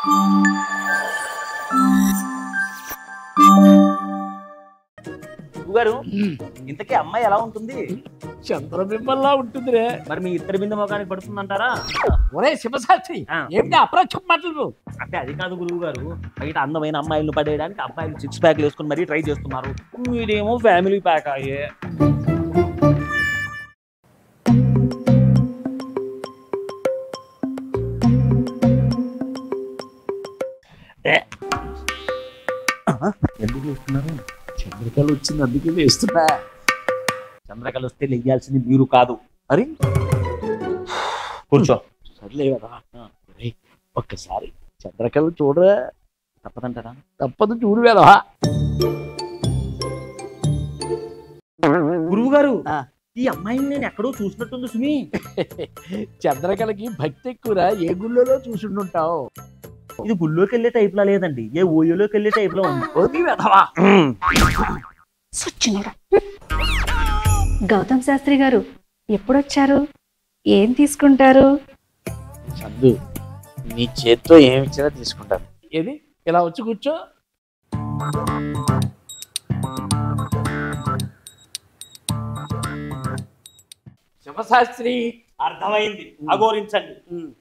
గారు ఇంతకీ అమ్మాయి ఎలా ఉంటుంది చంద్రబింబంలా ఉంటుందిరే మరి మీ ఇద్దరి బిందు మొఖానికి పడుతుందంటారా ఒరే శివశాస్త్రి ఆ. ఏమిటి అప్రచం మాటలు అంటే అది కాదు గురువు గారు బయట అందమైన అమ్మాయిలను పడేయడానికి అబ్బాయిలు సిక్స్ ప్యాక్లు వేసుకుని మరీ ట్రై చేస్తున్నారు మీరేమో ఫ్యామిలీ ప్యాక్ అయ్యే ఎందుకు చూస్తున్నారు చంద్రికలు వచ్చింది అందుకే వేస్తున్నా చంద్రకళ వస్తే లెయ్యాల్సింది మీరు కాదు మరి కూర్చో సర్లే కదా ఒరేయ్, ఒక్కసారి చంద్రకళ చూడరా తప్పదంటారా తప్పదు చూడు వేదా గురువు గారు ఆ. ఈ అమ్మాయిని నేను ఎక్కడో చూసినట్టుంది సుమి చంద్రకళకి భక్తి ఎక్కువరా ఏ గుళ్ళలో చూసుండుంటావు ఇది గుళ్ళోకి వెళ్ళే టైప్ లా లేదండి ఏ ఓయోలోకి వెళ్ళే టైప్ లో ఉంది ఓది వెధవా సచ్చినోడా గౌతమ్ శాస్త్రి గారు ఎప్పుడొచ్చారు ఏం తీసుకుంటారు చందు నీ చేత్తో ఏమి ఇచ్చినా తీసుకుంటాను ఏది ఇలా వచ్చి కూర్చో శివశాస్త్రి అర్థమైంది అఘోరించండి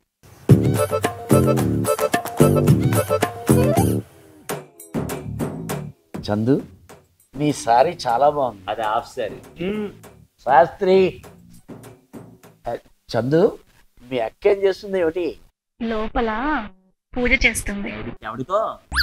చందు నీ సారీ చాలా బాగుంది అది హాఫ్ సారీ శాస్త్రి ఆ, చందు మీ అక్క ఏం చేస్తుంది ఏమిటి లోపల పూజ చేస్తుంది ఎవడితో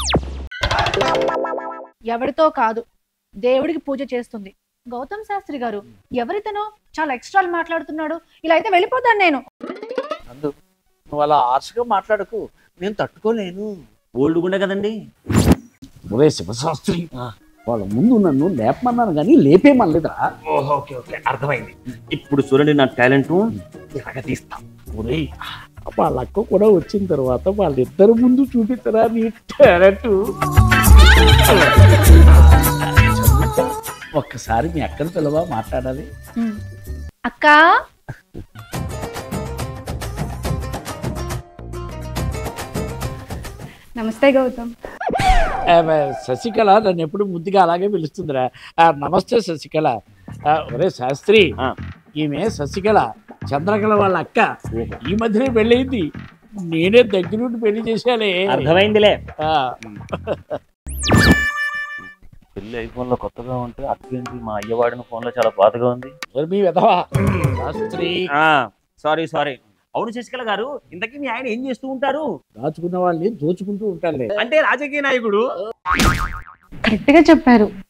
ఎవరితో కాదు దేవుడికి పూజ చేస్తుంది గౌతమ్ శాస్త్రి గారు ఎవరితనో చాలా ఎక్స్ట్రాలు మాట్లాడుతున్నాడు ఇలా అయితే వెళ్ళిపోతాను నేను చందు నువ్వు అలా ఆర్షగా మాట్లాడకు నేను తట్టుకోలేను ఓల్డ్ గుండె కదండి ఒరే శివశాస్త్రి వాళ్ళ ముందు నన్ను లేపమన్నాను కానీ లేపేమనలేదా ఓకే ఓకే అర్థమైంది ఇప్పుడు చూడండి నా టాలెంట్ ఇలాగ తీస్తా ఒరేయ్ వాళ్ళ అక్క కూడా వచ్చిన తర్వాత వాళ్ళిద్దరు ముందు చూపిస్తారా నీ టాలెంట్ ఒక్కసారి మీ అక్కని పిలవా మాట్లాడాలి అక్క నమస్తే గౌతమ్ ఆ, శశికళ నన్ను ఎప్పుడు ముద్దుగా అలాగే పిలుస్తుందిరా ఆ, నమస్తే శశికళ ఆ, ఒరే శాస్త్రి ఆ. ఈమె శశికళ చంద్రకళ వాళ్ళ అక్క ఈ మధ్యనే పెళ్ళయింది నేనే దగ్గరుండి పెళ్లి చేశాలే అర్థమైందిలే ఆ, పెళ్లి ఐఫోన్ లో కొత్తగా ఉంటే అక్కేంటి మా అయ్య వాడిన ఫోన్ లో చాలా బాధగా ఉంది మరి మీ విధవా శాస్త్రి సారీ సారీ అవును శశికళ గారు ఇంతకీ మీ ఆయన ఏం చేస్తూ ఉంటారు దాచుకున్న వాళ్ళని దోచుకుంటూ ఉంటారులే అంటే రాజకీయ నాయకుడు కరెక్ట్ గా చెప్పారు